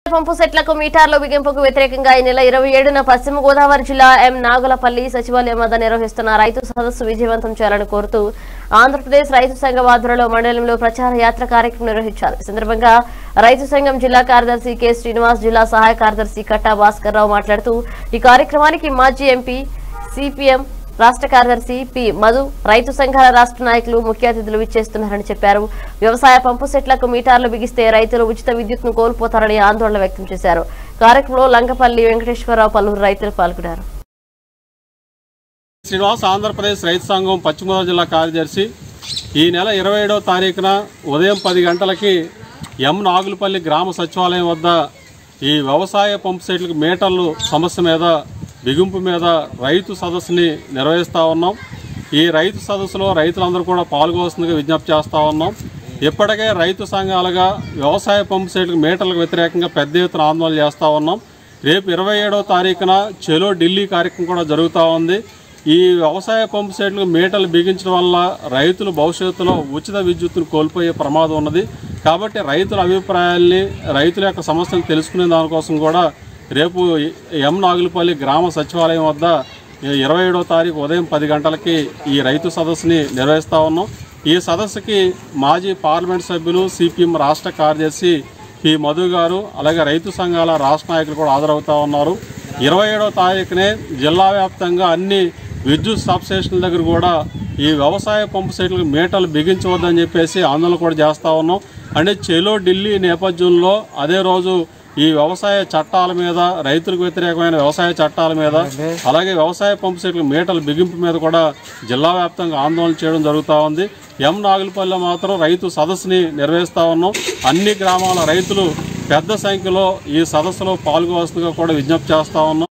పంపు సెట్లకు మీటర్ల బిగింపుకు వ్యతిరేకంగా ఈ నెల ఇరవై ఏడున పశ్చిమ గోదావరి జిల్లా ఎం నాగులపల్లి సచివాలయం వద్ద నిర్వహిస్తున్న రైతు సదస్సు విజయవంతం చేయాలని కోరుతూ ఆంధ్రప్రదేశ్ రైతు సంఘం ఆధ్వర్యంలో మండలంలో ప్రచార యాత్ర కార్యక్రమం నిర్వహించారు ఈ సందర్భంగా రైతు సంఘం జిల్లా కార్యదర్శి కె శ్రీనివాస్ జిల్లా సహాయ కార్యదర్శి కట్టా భాస్కర్ రావు మాట్లాడుతూ ఈ కార్యక్రమానికి మాజీ ఎంపీ సిపిఎం రాష్ట్ర కార్యదర్శి పి మధు రైతు సంఘాల రాష్ట్ర నాయకులు ముఖ్య అతిథులు విచ్చేస్తున్నారని చెప్పారు వ్యవసాయ పంపు సెట్లకు మీటర్లు బిగిస్తే రైతులు ఉచిత విద్యుత్ను కోల్పోతారని ఆందోళన వ్యక్తం చేశారు కార్యక్రమంలో లంకపల్లి వెంకటేశ్వరరావు పలువురు రైతులు పాల్గొన్నారు శ్రీనివాస్ ఆంధ్రప్రదేశ్ రైతు సంఘం పశ్చిమ గోదావరి జిల్లా కార్యదర్శి ఈ నెల ఇరవై ఏడవ తారీఖున ఉదయం పది గంటలకి ఎం నాగులపల్లి గ్రామ సచివాలయం వద్ద ఈ వ్యవసాయ పంపు సెట్లకు మీటర్లు సమస్య మీద బిగింపు మీద రైతు సదస్సుని నిర్వహిస్తూ ఉన్నాం ఈ రైతు సదస్సులో రైతులందరూ కూడా పాల్గొవలసిందిగా విజ్ఞప్తి చేస్తూ ఉన్నాం ఇప్పటికే రైతు సంఘాలుగా వ్యవసాయ పంపు సెట్లకు మీటర్లకు వ్యతిరేకంగా పెద్ద ఎత్తున ఆందోళన చేస్తూ ఉన్నాం రేపు ఇరవై ఏడవ తారీఖున చెలో ఢిల్లీ కార్యక్రమం కూడా జరుగుతూ ఉంది ఈ వ్యవసాయ పంపు సెట్లు మీటర్లు బిగించడం వల్ల రైతులు భవిష్యత్తులో ఉచిత విద్యుత్తును కోల్పోయే ప్రమాదం ఉన్నది కాబట్టి రైతుల అభిప్రాయాల్ని రైతుల యొక్క సమస్యలు తెలుసుకునే దానికోసం కూడా రేపు ఎం నాగులపల్లి గ్రామ సచివాలయం వద్ద ఇరవై ఏడవ తారీఖు ఉదయం పది గంటలకి ఈ రైతు సదస్సుని నిర్వహిస్తా ఉన్నాం ఈ సదస్సుకి మాజీ పార్లమెంట్ సభ్యులు సిపిఎం రాష్ట్ర కార్యదర్శి పి మధు గారు అలాగే రైతు సంఘాల రాష్ట్ర నాయకులు కూడా హాజరవుతా ఉన్నారు ఇరవై ఏడవ తారీఖునే జిల్లా వ్యాప్తంగా అన్ని విద్యుత్ సబ్స్టేషన్ల దగ్గర కూడా ఈ వ్యవసాయ పంపు సెట్లకు మీటర్లు బిగించవద్దని చెప్పేసి ఆందోళన కూడా చేస్తూ ఉన్నాం అంటే చెలో ఢిల్లీ నేపథ్యంలో అదే రోజు ఈ వ్యవసాయ చట్టాల మీద రైతులకు వ్యతిరేకమైన వ్యవసాయ చట్టాల మీద అలాగే వ్యవసాయ పంపు సెట్ల మీటర్ల బిగింపు మీద కూడా జిల్లా వ్యాప్తంగా ఆందోళన చేయడం జరుగుతూ ఉంది ఎం నాగులపల్లిలో మాత్రం రైతు సదస్సుని నిర్వహిస్తూ ఉన్నాం అన్ని గ్రామాల రైతులు పెద్ద సంఖ్యలో ఈ సదస్సులో పాల్గొవలసిందిగా కూడా విజ్ఞప్తి చేస్తా ఉన్నాం